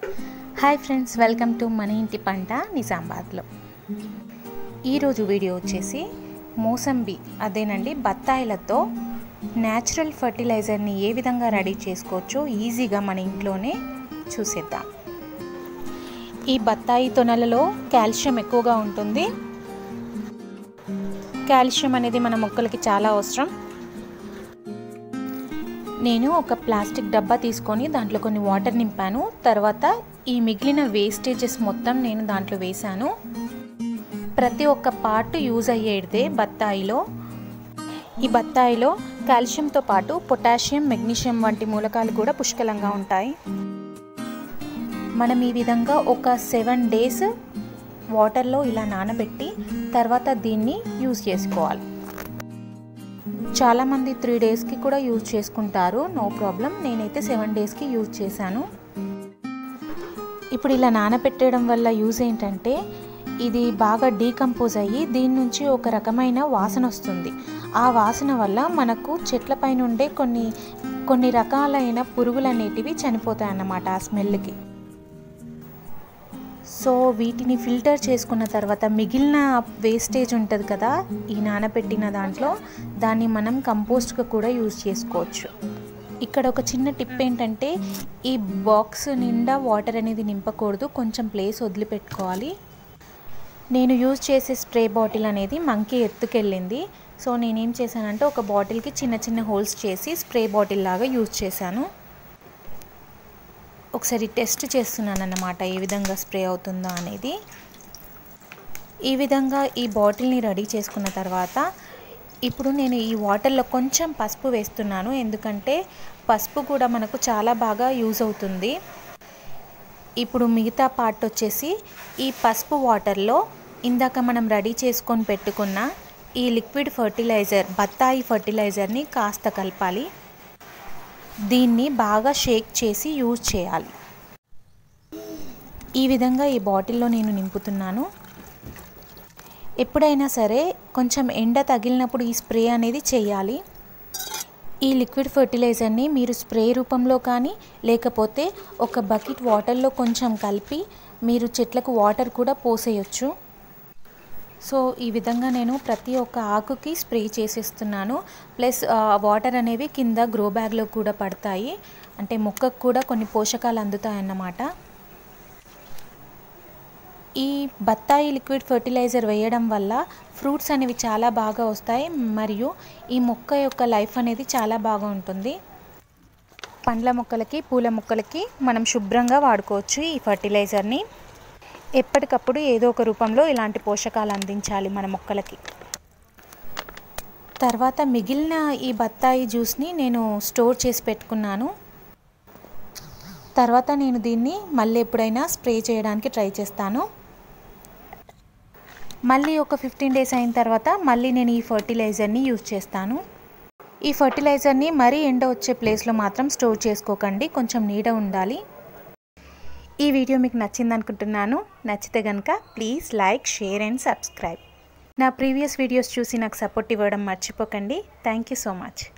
hi friends welcome to మన ఇంటి పంట నిజామాబాద్లో ఈరోజు వీడియో వచ్చేసి మోసంబి అదేనండి బత్తాయిలతో న్యాచురల్ ఫర్టిలైజర్ని ఏ విధంగా రెడీ చేసుకోవచ్చో ఈజీగా మన ఇంట్లోనే చూసేద్దాం ఈ బత్తాయి తొనలలో కాల్షియం ఎక్కువగా ఉంటుంది కాల్షియం అనేది మన మొక్కలకి చాలా అవసరం నేను ఒక ప్లాస్టిక్ డబ్బా తీసుకొని దాంట్లో కొన్ని వాటర్ నింపాను తర్వాత ఈ మిగిలిన వేస్టేజెస్ మొత్తం నేను దాంట్లో వేశాను ప్రతి ఒక్క పార్ట్ యూజ్ అయ్యేదే బత్తాయిలో ఈ బత్తాయిలో కాల్షియంతో పాటు పొటాషియం మెగ్నీషియం వంటి మూలకాలు కూడా పుష్కలంగా ఉంటాయి మనం ఈ విధంగా ఒక సెవెన్ డేస్ వాటర్లో ఇలా నానబెట్టి తర్వాత దీన్ని యూజ్ చేసుకోవాలి చాలామంది త్రీ డేస్కి కూడా యూజ్ చేసుకుంటారు నో ప్రాబ్లం నేనైతే సెవెన్ డేస్కి యూజ్ చేశాను ఇప్పుడు ఇలా నానబెట్టడం వల్ల యూజ్ ఏంటంటే ఇది బాగా డీకంపోజ్ అయ్యి దీని నుంచి ఒక రకమైన వాసన వస్తుంది ఆ వాసన వల్ల మనకు చెట్లపై నుండే కొన్ని కొన్ని రకాలైన పురుగులు అనేటివి చనిపోతాయి అన్నమాట ఆ స్మెల్కి సో వీటిని ఫిల్టర్ చేసుకున్న తర్వాత మిగిలిన వేస్టేజ్ ఉంటుంది కదా ఈ నానబెట్టిన దాంట్లో దాన్ని మనం కంపోస్ట్గా కూడా యూజ్ చేసుకోవచ్చు ఇక్కడ ఒక చిన్న టిప్ ఏంటంటే ఈ బాక్స్ నిండా వాటర్ అనేది నింపకూడదు కొంచెం ప్లేస్ వదిలిపెట్టుకోవాలి నేను యూజ్ చేసే స్ప్రే బాటిల్ అనేది మంకీ ఎత్తుకెళ్ళింది సో నేనేం చేశానంటే ఒక బాటిల్కి చిన్న చిన్న హోల్స్ చేసి స్ప్రే బాటిల్ లాగా యూజ్ చేశాను ఒకసారి టెస్ట్ చేస్తున్నాను అన్నమాట ఏ విధంగా స్ప్రే అవుతుందో అనేది ఈ విధంగా ఈ బాటిల్ని రెడీ చేసుకున్న తర్వాత ఇప్పుడు నేను ఈ వాటర్లో కొంచెం పసుపు వేస్తున్నాను ఎందుకంటే పసుపు కూడా మనకు చాలా బాగా యూజ్ అవుతుంది ఇప్పుడు మిగతా పార్ట్ వచ్చేసి ఈ పసుపు వాటర్లో ఇందాక మనం రెడీ చేసుకొని పెట్టుకున్న ఈ లిక్విడ్ ఫర్టిలైజర్ బత్తాయి ఫర్టిలైజర్ని కాస్త కలపాలి దీన్ని బాగా షేక్ చేసి యూజ్ చేయాలి ఈ విధంగా ఈ బాటిల్లో నేను నింపుతున్నాను ఎప్పుడైనా సరే కొంచెం ఎండ తగిలినప్పుడు ఈ స్ప్రే అనేది చేయాలి ఈ లిక్విడ్ ఫర్టిలైజర్ని మీరు స్ప్రే రూపంలో కానీ లేకపోతే ఒక బకెట్ వాటర్లో కొంచెం కలిపి మీరు చెట్లకు వాటర్ కూడా పోసేయచ్చు సో ఈ విధంగా నేను ప్రతి ఒక్క ఆకుకి స్ప్రే చేసేస్తున్నాను ప్లస్ వాటర్ అనేవి కింద గ్రో బ్యాగ్లో కూడా పడతాయి అంటే మొక్కకు కూడా కొన్ని పోషకాలు అందుతాయి అన్నమాట ఈ బత్తాయి లిక్విడ్ ఫర్టిలైజర్ వేయడం వల్ల ఫ్రూట్స్ అనేవి చాలా బాగా వస్తాయి మరియు ఈ మొక్క యొక్క లైఫ్ అనేది చాలా బాగా ఉంటుంది పండ్ల మొక్కలకి పూల మొక్కలకి మనం శుభ్రంగా వాడుకోవచ్చు ఈ ఫర్టిలైజర్ని ఎప్పటికప్పుడు ఏదో ఒక రూపంలో ఇలాంటి పోషకాలు అందించాలి మన మొక్కలకి తర్వాత మిగిలిన ఈ బత్తాయి జ్యూస్ని నేను స్టోర్ చేసి పెట్టుకున్నాను తర్వాత నేను దీన్ని మళ్ళీ ఎప్పుడైనా స్ప్రే చేయడానికి ట్రై చేస్తాను మళ్ళీ ఒక ఫిఫ్టీన్ డేస్ అయిన తర్వాత మళ్ళీ నేను ఈ ఫర్టిలైజర్ని యూజ్ చేస్తాను ఈ ఫర్టిలైజర్ని మరీ ఎండ వచ్చే ప్లేస్లో మాత్రం స్టోర్ చేసుకోకండి కొంచెం నీడ ఉండాలి ఈ వీడియో మీకు నచ్చింది అనుకుంటున్నాను నచ్చితే కనుక please like share and subscribe నా ప్రీవియస్ వీడియోస్ చూసి నాకు సపోర్ట్ ఇవ్వడం మర్చిపోకండి థ్యాంక్ యూ సో మచ్